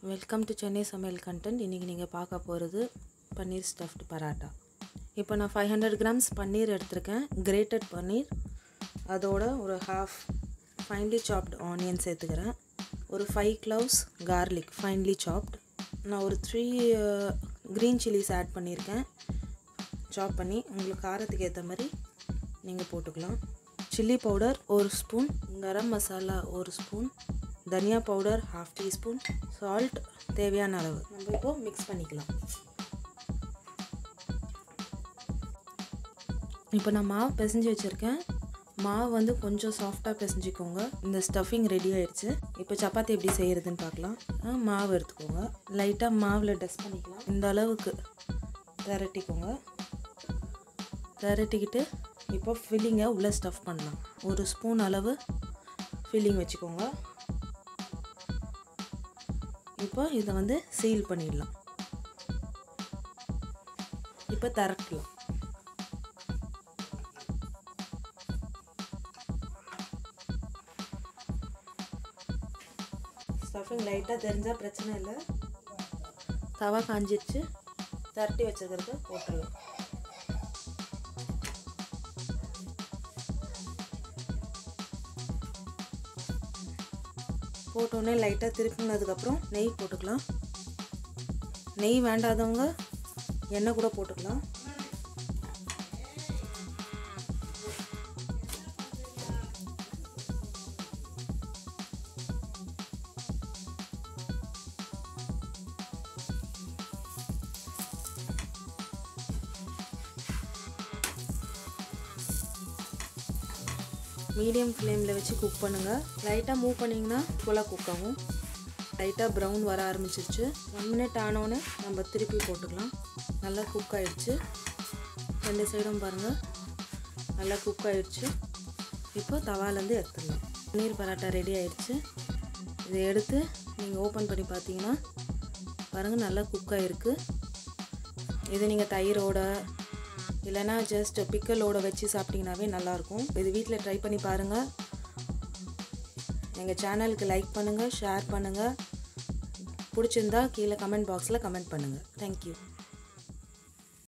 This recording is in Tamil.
வெல்கம் டு சென்னை சமையல் கண்டென்ட் இன்றைக்கி நீங்கள் பார்க்க போகிறது பன்னீர் ஸ்டஃப்டு பராட்டா இப்போ நான் ஃபைவ் ஹண்ட்ரட் கிராம்ஸ் பன்னீர் எடுத்திருக்கேன் கிரேட்டட் பன்னீர் அதோட ஒரு ஹாஃப் ஃபைன்லி சாப்டு ஆனியன் சேர்த்துக்கிறேன் ஒரு ஃபைவ் க்ளவுஸ் கார்லிக் ஃபைன்லி சாப்டு நான் ஒரு த்ரீ க்ரீன் சில்லிஸ் ஆட் பண்ணியிருக்கேன் சாப் பண்ணி உங்களுக்கு காரத்துக்கு ஏற்ற மாதிரி நீங்கள் போட்டுக்கலாம் சில்லி பவுடர் ஒரு ஸ்பூன் கரம் மசாலா ஒரு ஸ்பூன் தனியா பவுடர் ஹாஃப் டீஸ்பூன் சால்ட் தேவையான அளவு நம்ம இப்போது மிக்ஸ் பண்ணிக்கலாம் இப்போ நான் மாவு பிசைஞ்சு வச்சுருக்கேன் மாவு வந்து கொஞ்சம் சாஃப்டாக பிசைஞ்சிக்கோங்க இந்த ஸ்டஃபிங் ரெடி ஆயிடுச்சு இப்போ சப்பாத்தி எப்படி செய்கிறதுன்னு பார்க்கலாம் ஆ, மாவு எடுத்துக்கோங்க லைட்டாக மாவில் டஸ்ட் பண்ணிக்கலாம் இந்த அளவுக்கு திரட்டிக்கோங்க திரட்டிக்கிட்டு இப்போ ஃபில்லிங்கை உள்ளே ஸ்டஃப் பண்ணலாம் ஒரு ஸ்பூன் அளவு ஃபில்லிங் வச்சுக்கோங்க இப்போ இதை வந்து சீல் பண்ணிடலாம் இப்போ திரட்டலாம் ஸ்டஃபிங் லைட்டாக தெரிஞ்சால் பிரச்சனை இல்லை தவா காஞ்சிருச்சு திரட்டி வச்சுக்கிறது போட்டுடலாம் போட்டோன்னே லைட்டாக திருப்பினதுக்கப்புறம் நெய் போட்டுக்கலாம் நெய் வேண்டாதவங்க எண்ணெய் கூட போட்டுக்கலாம் மீடியம் ஃப்ளேமில் வச்சு குக் பண்ணுங்கள் லைட்டாக மூவ் பண்ணிங்கன்னா ஃபுல்லாக குக் ஆகும் லைட்டாக ப்ரௌன் வர ஆரம்பிச்சிருச்சு ஒன் மினிட் ஆனோடனே நம்ம திருப்பி போட்டுக்கலாம் நல்லா குக் ஆயிடுச்சு ரெண்டு சைடும் பாருங்கள் நல்லா குக் ஆயிடுச்சு இப்போ தவாலேருந்து எடுத்துடலாம் பன்னீர் பரோட்டா ரெடி ஆயிடுச்சு இதை எடுத்து நீங்கள் ஓப்பன் பண்ணி பார்த்தீங்கன்னா பாருங்கள் நல்லா குக் ஆகிருக்கு இது நீங்கள் தயிரோட இல்லைனா ஜஸ்ட் பிக்கலோட வச்சு சாப்பிட்டீங்கன்னாவே நல்லாயிருக்கும் இது வீட்டில் ட்ரை பண்ணி பாருங்கள் எங்கள் சேனலுக்கு லைக் பண்ணுங்கள் ஷேர் பண்ணுங்கள் பிடிச்சிருந்தா கீழே கமெண்ட் பாக்ஸில் கமெண்ட் பண்ணுங்கள் தேங்க்யூ